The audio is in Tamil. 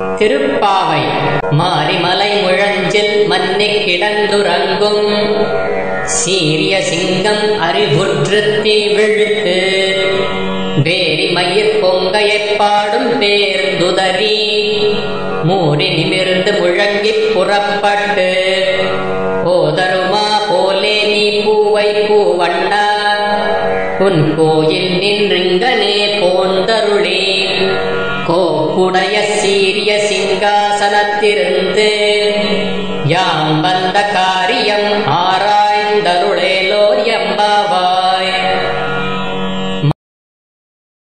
திருப்பாவை மாரிமலை முழஞ்சில் மன்னிக் கிடந்துறங்கும் சீரிய சிங்கம் அறிவுற்று தீ விழுத்து வேரி மயிர் பொங்கையைப் பாடும் பேர்ந்துதறி மூடி நிமிர்ந்து முழங்கிப் புறப்பட்டு போதருமா போலே நீ பூவை பூவண்ணா உன் கோயில் நின்றுங்கனே போந்தருளே கோப்புடைய சீரிய சிங்காசனத்திருந்து யாம் வந்த காரியம் ஆராய்ந்தருளே